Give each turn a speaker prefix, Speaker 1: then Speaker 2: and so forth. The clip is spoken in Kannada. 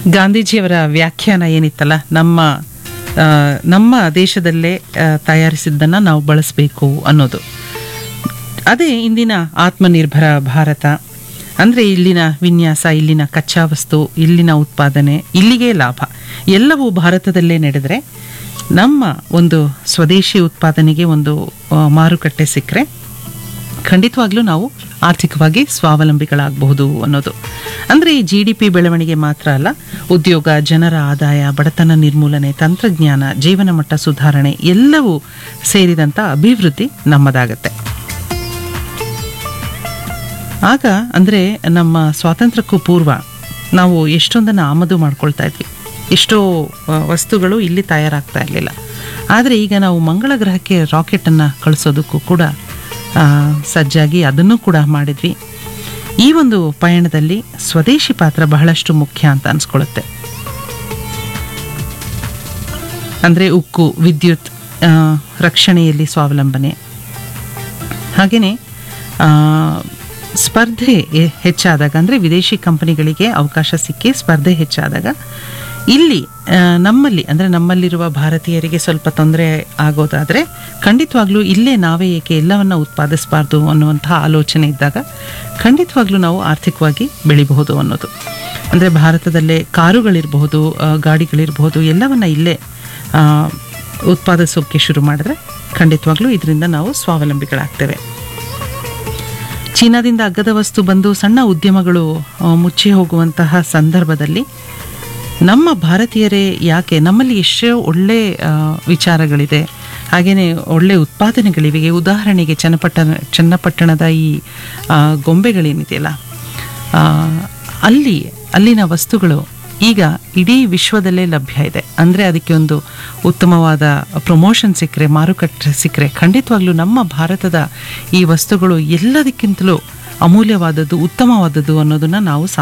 Speaker 1: ಗಾಂಧೀಜಿಯವರ ವ್ಯಾಖ್ಯಾನ ಏನಿತ್ತಲ್ಲ ನಮ್ಮ ಆ, ನಮ್ಮ ದೇಶದಲ್ಲೇ ಆ, ತಯಾರಿಸಿದ್ದನ್ನು ನಾವು ಬಳಸಬೇಕು ಅನ್ನೋದು ಅದೇ ಇಂದಿನ ಆತ್ಮನಿರ್ಭರ ಭಾರತ ಅಂದರೆ ಇಲ್ಲಿನ ವಿನ್ಯಾಸ ಇಲ್ಲಿನ ಕಚ್ಚಾ ವಸ್ತು ಇಲ್ಲಿನ ಉತ್ಪಾದನೆ ಇಲ್ಲಿಗೆ ಲಾಭ ಎಲ್ಲವೂ ಭಾರತದಲ್ಲೇ ನಡೆದರೆ ನಮ್ಮ ಒಂದು ಸ್ವದೇಶಿ ಉತ್ಪಾದನೆಗೆ ಒಂದು ಆ, ಮಾರುಕಟ್ಟೆ ಸಿಕ್ಕರೆ ಖಂಡಿತವಾಗ್ಲೂ ನಾವು ಆರ್ಥಿಕವಾಗಿ ಸ್ವಾವಲಂಬಿಗಳಾಗಬಹುದು ಅನ್ನೋದು ಅಂದರೆ ಈ ಜಿ ಡಿ ಪಿ ಬೆಳವಣಿಗೆ ಮಾತ್ರ ಅಲ್ಲ ಉದ್ಯೋಗ ಜನರ ಆದಾಯ ಬಡತನ ನಿರ್ಮೂಲನೆ ತಂತ್ರಜ್ಞಾನ ಜೀವನ ಮಟ್ಟ ಸುಧಾರಣೆ ಎಲ್ಲವೂ ಸೇರಿದಂಥ ಅಭಿವೃದ್ಧಿ ನಮ್ಮದಾಗತ್ತೆ ಆಗ ಅಂದರೆ ನಮ್ಮ ಸ್ವಾತಂತ್ರ್ಯಕ್ಕೂ ಪೂರ್ವ ನಾವು ಎಷ್ಟೊಂದನ್ನು ಆಮದು ಮಾಡ್ಕೊಳ್ತಾ ಇದ್ವಿ ಎಷ್ಟೋ ಆ, ವಸ್ತುಗಳು ಇಲ್ಲಿ ತಯಾರಾಗ್ತಾ ಇರಲಿಲ್ಲ ಆದರೆ ಈಗ ನಾವು ಮಂಗಳ ಗ್ರಹಕ್ಕೆ ರಾಕೆಟನ್ನು ಕಳಿಸೋದಕ್ಕೂ ಕೂಡ ಆ, ಸಜ್ಜಾಗಿ ಅದನ್ನು ಕೂಡ ಮಾಡಿದ್ವಿ ಈ ಒಂದು ಪಯಣದಲ್ಲಿ ಸ್ವದೇಶಿ ಪಾತ್ರ ಬಹಳಷ್ಟು ಮುಖ್ಯ ಅಂತ ಅನ್ಸ್ಕೊಳ್ಳುತ್ತೆ ಅಂದರೆ ಉಕ್ಕು ವಿದ್ಯುತ್ ಆ, ರಕ್ಷಣೆಯಲ್ಲಿ ಸ್ವಾವಲಂಬನೆ ಹಾಗೆಯೇ ಸ್ಪರ್ಧೆ ಎ- ಹೆಚ್ಚಾದಾಗ ಅಂದರೆ ವಿದೇಶಿ ಕಂಪನಿಗಳಿಗೆ ಅವಕಾಶ ಸಿಕ್ಕಿ ಸ್ಪರ್ಧೆ ಹೆಚ್ಚಾದಾಗ ಇಲ್ಲಿ ಆ, ನಮ್ಮಲ್ಲಿ ಅಂದರೆ ನಮ್ಮಲ್ಲಿರುವ ಭಾರತೀಯರಿಗೆ ಸ್ವಲ್ಪ ತೊಂದರೆ ಆಗೋದಾದರೆ ಖಂಡಿತವಾಗ್ಲೂ ಇಲ್ಲೇ ನಾವೇ ಏಕೆ ಎಲ್ಲವನ್ನ ಉತ್ಪಾದಿಸಬಾರ್ದು ಅನ್ನುವಂತಹ ಆಲೋಚನೆ ಇದ್ದಾಗ ಖಂಡಿತವಾಗ್ಲೂ ನಾವು ಆರ್ಥಿಕವಾಗಿ ಬೆಳಿಬಹುದು ಅನ್ನೋದು ಅಂದರೆ ಭಾರತದಲ್ಲೇ ಕಾರುಗಳಿರಬಹುದು ಆ, ಗಾಡಿಗಳಿರಬಹುದು ಎಲ್ಲವನ್ನ ಇಲ್ಲೇ ಆ, ಉತ್ಪಾದಿಸೋಕ್ಕೆ ಶುರು ಮಾಡಿದ್ರೆ ಖಂಡಿತವಾಗ್ಲೂ ಇದರಿಂದ ನಾವು ಸ್ವಾವಲಂಬಿಗಳಾಗ್ತೇವೆ ಚೀನಾದಿಂದ ಅಗ್ಗದ ವಸ್ತು ಬಂದು ಸಣ್ಣ ಉದ್ಯಮಗಳು ಆ, ಮುಚ್ಚಿ ಹೋಗುವಂತಹ ಸಂದರ್ಭದಲ್ಲಿ ನಮ್ಮ ಭಾರತೀಯರೇ ಯಾಕೆ ನಮ್ಮಲ್ಲಿ ಎಷ್ಟೋ ಒಳ್ಳೆ ಆ, ವಿಚಾರಗಳಿದೆ ಹಾಗೆಯೇ ಒಳ್ಳೆ ಉತ್ಪಾದನೆಗಳಿವೆ ಉದಾಹರಣೆಗೆ ಚನ್ನಪಟ್ಟಣ ಚನ್ನಪಟ್ಟಣದ ಈ ಆ, ಗೊಂಬೆಗಳೇನಿದೆಯಲ್ಲ ಆ, ಅಲ್ಲಿ ಅಲ್ಲಿನ ವಸ್ತುಗಳು ಈಗ ಇಡೀ ವಿಶ್ವದಲ್ಲೇ ಲಭ್ಯ ಇದೆ ಅಂದರೆ ಅದಕ್ಕೆ ಒಂದು ಉತ್ತಮವಾದ ಪ್ರಮೋಷನ್ ಸಿಕ್ಕರೆ ಮಾರುಕಟ್ಟೆ ಸಿಕ್ಕರೆ ಖಂಡಿತವಾಗ್ಲೂ ನಮ್ಮ ಭಾರತದ ಈ ವಸ್ತುಗಳು ಎಲ್ಲದಕ್ಕಿಂತಲೂ ಅಮೂಲ್ಯವಾದದ್ದು ಉತ್ತಮವಾದದ್ದು ಅನ್ನೋದನ್ನು ನಾವು